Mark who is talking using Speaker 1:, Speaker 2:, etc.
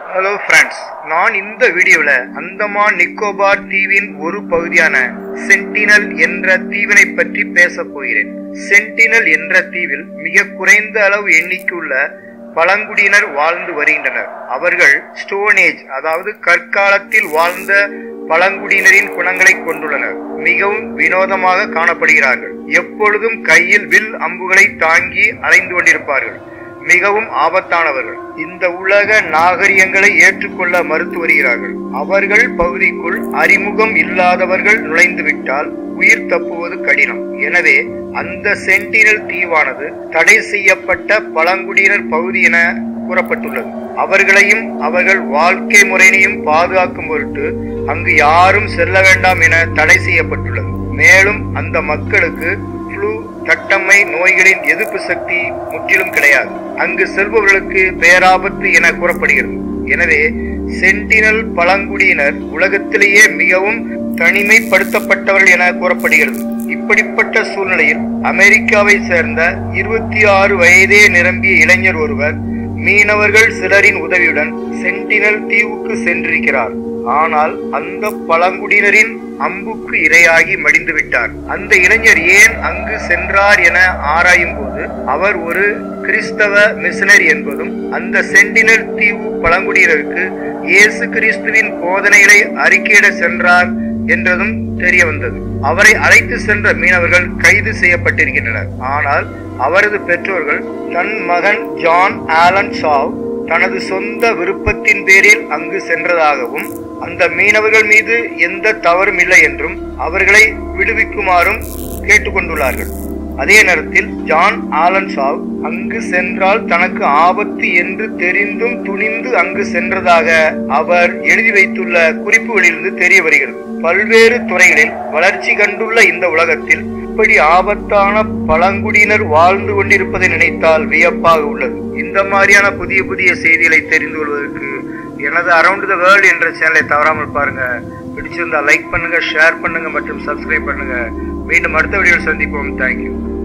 Speaker 1: hello friends நான் இந்த வீடியோவில் அந்தமான் நிக்கோபார் தீவின் ஒரு பகுதியான சென்டினல் என்ற தீவினை பற்றி பேசப் போகிறேன் சென்டினல் என்ற தீவில் மிக குறைந்த அளவு எண்ணிக்கையுள்ள பழங்குடியினர் வாழ்ந்து வருகின்றனர் அவர்கள் ஸ்டோன் ஏஜ் அதாவது கற்காலத்தில் வாழ்ந்த பழங்குடியினரின் குணங்களை கொண்டுள்ளனர் மிகவும் வினோதமாக காணப்படுகிறார்கள் எப்பொழுதும் கையில் வில் அம்புகளை தாங்கி அலைந்து கொண்டிருப்பார்கள் மிகவும் ஆபத்தானவர்கள் இந்த உலக நாகரிகங்களை ஏற்றுக்கொள்ள மறுத்து வருகிறார்கள் அவர்கள் பகுதிக்குள் அறிமுகம் இல்லாதவர்கள் நுழைந்துவிட்டால் உயிர் தப்புவது கடினம் எனவே அந்த சென்டினல் தீவானது தடை செய்யப்பட்ட பழங்குடியினர் பகுதி என கூறப்பட்டுள்ளது அவர்களையும் அவர்கள் வாழ்க்கை முறையினையும் பாதுகாக்கும் பொருட்டு அங்கு யாரும் செல்ல வேண்டாம் என தடை செய்யப்பட்டுள்ளது மேலும் அந்த மக்களுக்கு ஃப்ளூ தட்டம்மை நோய்களின் எதிர்ப்பு சக்தி முற்றிலும் கிடையாது அங்கு செல்பவர்களுக்கு பேராபத்து என கூறப்படுகிறது எனவே சென்டினல் பழங்குடியினர் உலகத்திலேயே மிகவும் தனிமைப்படுத்தப்பட்டவர்கள் என கூறப்படுகிறது இப்படிப்பட்ட சூழ்நிலையில் அமெரிக்காவை சேர்ந்த இருபத்தி ஆறு வயதே நிரம்பிய இளைஞர் ஒருவர் மீனவர்கள் சிலரின் உதவியுடன் சென்டினல் தீவுக்கு சென்றிருக்கிறார் ஆனால் அந்த பழங்குடியினரின் அம்புக்கு இரையாகி மடிந்து விட்டார் அந்த இளைஞர் ஏன் அங்கு சென்றார் என ஆராயும் போது அவர் ஒரு கிறிஸ்தவ மிஷனரி என்பதும் அந்த சென்டினல் தீவு பழங்குடியினருக்கு இயேசு கிறிஸ்துவின் போதனைகளை அறிக்கையிட சென்றார் என்றதும் தெரிய வந்தது அவரை அழைத்து சென்ற மீனவர்கள் கைது செய்யப்பட்டிருக்கின்றனர் ஆனால் அவரது பெற்றோர்கள் தன் மகன் ஜான் ஆலன் சாவ் தனது சொந்த விருப்பத்தின் பேரில் அங்கு சென்றதாகவும் அந்த மீனவர்கள் மீது எந்த தவறும் இல்லை என்றும் அவர்களை விடுவிக்குமாறும் கேட்டுக்கொண்டுள்ளார்கள் அதே நேரத்தில் ஜான் ஆலன் சாவ் அங்கு சென்றால் தனக்கு ஆபத்து என்று தெரிந்தும் துணிந்து அங்கு சென்றதாக அவர் எழுதி வைத்துள்ள குறிப்புகளிலிருந்து தெரிய வருகிறது பல்வேறு துறைகளில் வளர்ச்சி கண்டுள்ள இந்த உலகத்தில் இப்படி ஆபத்தான பழங்குடியினர் வாழ்ந்து கொண்டிருப்பதை நினைத்தால் வியப்பாக உள்ளது இந்த மாதிரியான புதிய புதிய செய்திகளை தெரிந்து கொள்வதற்கு எனது அரவுண்ட் த வேர்ல்ட் என்ற சேனலை தவறாமல் பாருங்க பிடிச்சிருந்தா லைக் பண்ணுங்க ஷேர் பண்ணுங்க மற்றும் சப்ஸ்கிரைப் பண்ணுங்க மீண்டும் அடுத்த வீடியோவில் சந்திப்போம் தேங்க்யூ